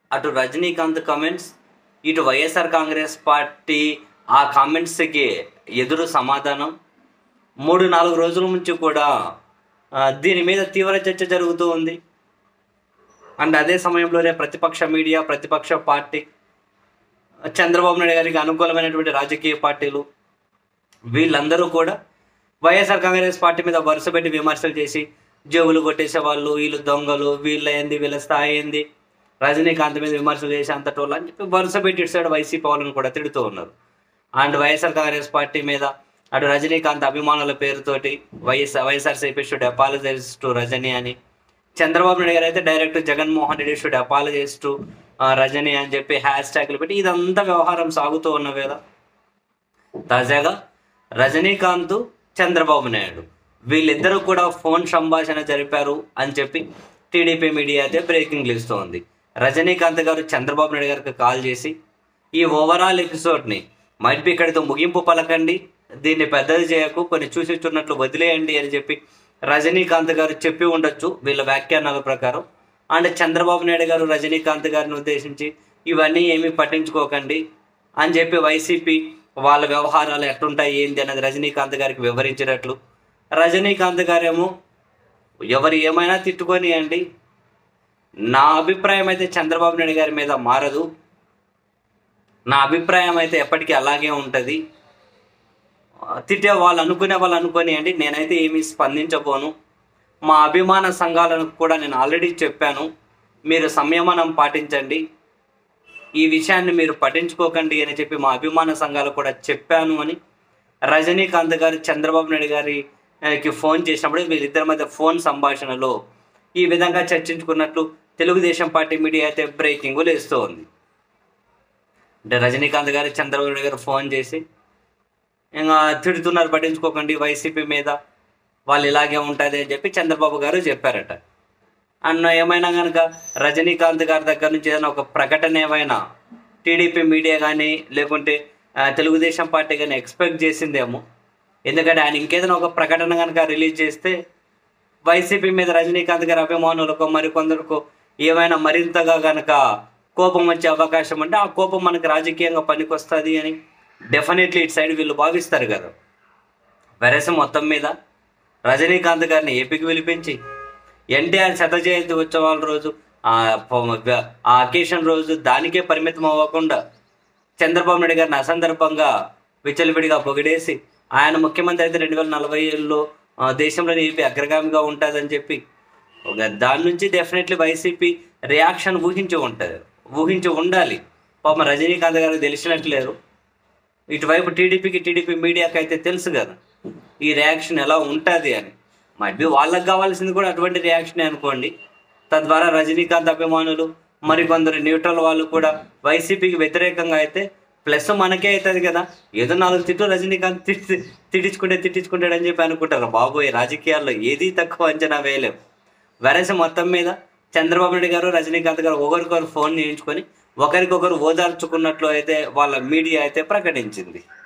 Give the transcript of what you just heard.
అటు రజనీకాంత్ కామెంట్స్ ఇటు వైఎస్ఆర్ కాంగ్రెస్ పార్టీ ఆ కామెంట్స్కి ఎదురు సమాధానం మూడు నాలుగు రోజుల నుంచి కూడా ఆ, దీని మీద తీవ్ర చర్చ జరుగుతూ ఉంది అండ్ అదే సమయంలోనే ప్రతిపక్ష మీడియా ప్రతిపక్ష పార్టీ చంద్రబాబు నాయుడు గారికి అనుకూలమైనటువంటి రాజకీయ పార్టీలు వీళ్ళందరూ కూడా వైఎస్ఆర్ కాంగ్రెస్ పార్టీ మీద వరుస పెట్టి విమర్శలు చేసి జేబులు కొట్టేసే వాళ్ళు వీళ్ళు దొంగలు వీళ్ళ ఏంది వీళ్ళ స్థాయి ఏంది రజనీకాంత్ మీద విమర్శలు చేసి అంతటోళ్ళు అని చెప్పి వరుస పెట్టి ఇటు సైడ్ వైసీపీ వాళ్ళని కూడా తిడుతూ ఉన్నారు అండ్ వైఎస్ఆర్ కాంగ్రెస్ పార్టీ మీద అటు రజనీకాంత్ అభిమానుల పేరుతోటి YSR YSRCP should apologize to Rajini అని చంద్రబాబు నాయుడు గారు అయితే direct Jaganmohan Reddy should apologize to Rajini అని చెప్పి హ్యాష్ ట్యాగ్లు పెట్టి ఇదంతా వ్యవహారం సాగుతూ ఉన్న వేళ తాజాగా రజనీకాంత్ చంద్రబాబు నాయుడు వీళ్ళిద్దరూ కూడా ఫోన్ సంభాషణ జరిపారు అని చెప్పి టీడీపీ మీడియా అయితే బ్రేకింగ్ ఇస్తోంది రజనీకాంత్ గారు చంద్రబాబు నాయుడు గారికి కాల్ చేసి ఈ ఓవరాల్ ఎపిసోడ్ని మైట్ బి ఇక్కడితో ముగింపు పలకండి దీన్ని పెద్దది చేయకు కొన్ని చూసి చూన్నట్లు వదిలేయండి అని చెప్పి రజనీకాంత్ గారు చెప్పి ఉండొచ్చు వీళ్ళ వ్యాఖ్యానాల ప్రకారం అండ్ చంద్రబాబు నాయుడు గారు రజనీకాంత్ గారిని ఉద్దేశించి ఇవన్నీ ఏమీ పట్టించుకోకండి అని చెప్పి వైసీపీ వాళ్ళ వ్యవహారాలు ఎట్లుంటాయి ఏంది అన్నది రజనీకాంత్ గారికి వివరించినట్లు రజనీకాంత్ గారేమో ఎవరు ఏమైనా తిట్టుకొని అండి నా అభిప్రాయం అయితే చంద్రబాబు నాయుడు గారి మీద మారదు నా అభిప్రాయం అయితే ఎప్పటికీ అలాగే ఉంటుంది తిట్టే వాళ్ళు అనుకునే వాళ్ళు అనుకొని అండి నేనైతే ఏమీ స్పందించబోను మా అభిమాన సంఘాలను కూడా నేను ఆల్రెడీ చెప్పాను మీరు సంయమనం పాటించండి ఈ విషయాన్ని మీరు పట్టించుకోకండి అని చెప్పి మా అభిమాన సంఘాలు కూడా చెప్పాను అని రజనీకాంత్ గారు చంద్రబాబు నాయుడు గారి ఆ, కి ఫోన్ చేసినప్పుడు వీళ్ళిద్దరి మధ్య ఫోన్ సంభాషణలో ఈ విధంగా చర్చించుకున్నట్లు తెలుగుదేశం పార్టీ మీడియా అయితే బ్రేకింగ్ వేస్తూ ఉంది అంటే రజనీకాంత్ గారు చంద్రబాబు నాయుడు గారు ఫోన్ చేసి ఇంకా తిడుతున్నారు పట్టించుకోకండి వైసీపీ మీద వాళ్ళు ఇలాగే ఉంటుంది అని చెప్పి చంద్రబాబు గారు చెప్పారట అన్న ఏమైనా కనుక రజనీకాంత్ గారి దగ్గర నుంచి ఏదైనా ఒక ప్రకటన ఏమైనా టీడీపీ మీడియా కానీ లేకుంటే ఆ, తెలుగుదేశం పార్టీ కానీ ఎక్స్పెక్ట్ చేసిందేమో ఎందుకంటే ఆయన ఇంకేదైనా ఒక ప్రకటన కనుక రిలీజ్ చేస్తే వైసీపీ మీద రజనీకాంత్ గారి అభిమానులకు మరికొందరికి ఏమైనా మరింతగా కనుక కోపం వచ్చే అవకాశం అంటే ఆ కోపం మనకు రాజకీయంగా పనికొస్తుంది అని డెఫినెట్లీ ఇటు సైడ్ వీళ్ళు భావిస్తారు కదా వెరస మొత్తం మీద రజనీకాంత్ గారిని ఏపీకి పిలిపించి ఎన్టీఆర్ శత జయంతి ఉత్సవాల రోజు ఆ ప- ఆ అకేషన్ రోజు దానికే పరిమితం అవ్వకుండా చంద్రబాబు నాయుడు గారిని అసందర్భంగా విచ్చలవిడిగా పొగిడేసి ఆయన ముఖ్యమంత్రి అయితే రెండు వేల నలభై ఏళ్ళలో ఆ, దేశంలోని ఏపీ అగ్రగామిగా ఉంటుందని చెప్పి ఒక దాని నుంచి డెఫినెట్లీ వైసీపీ రియాక్షన్ ఊహించి ఉంటుంది ఊహించి ఉండాలి పాపం రజనీకాంత్ గారికి తెలిసినట్లేరు ఇటువైపు టీడీపీకి టీడీపీ మీడియాకి అయితే తెలుసు కదా ఈ రియాక్షన్ ఎలా ఉంటుంది అని మరి వాళ్ళకి కావాల్సింది కూడా అటువంటి రియాక్షనే అనుకోండి తద్వారా రజనీకాంత్ అభిమానులు మరికొందరు న్యూట్రల్ వాళ్ళు కూడా వైసీపీకి వ్యతిరేకంగా అయితే ప్లస్ మనకే అవుతుంది కదా ఏదో నాలుగు తిట్లు రజనీకాంత్ తిట్టి తిట్టించుకుంటే తిట్టించుకుంటాడని చెప్పి అనుకుంటారు బాబోయ్ రాజకీయాల్లో ఏది తక్కువ అంచనా వేయలేం వెరసి మొత్తం మీద చంద్రబాబు నాయుడు గారు రజనీకాంత్ గారు ఒకరికొకరు ఫోన్ చేయించుకొని ఒకరికొకరు ఓదార్చుకున్నట్లు అయితే వాళ్ళ మీడియా అయితే ప్రకటించింది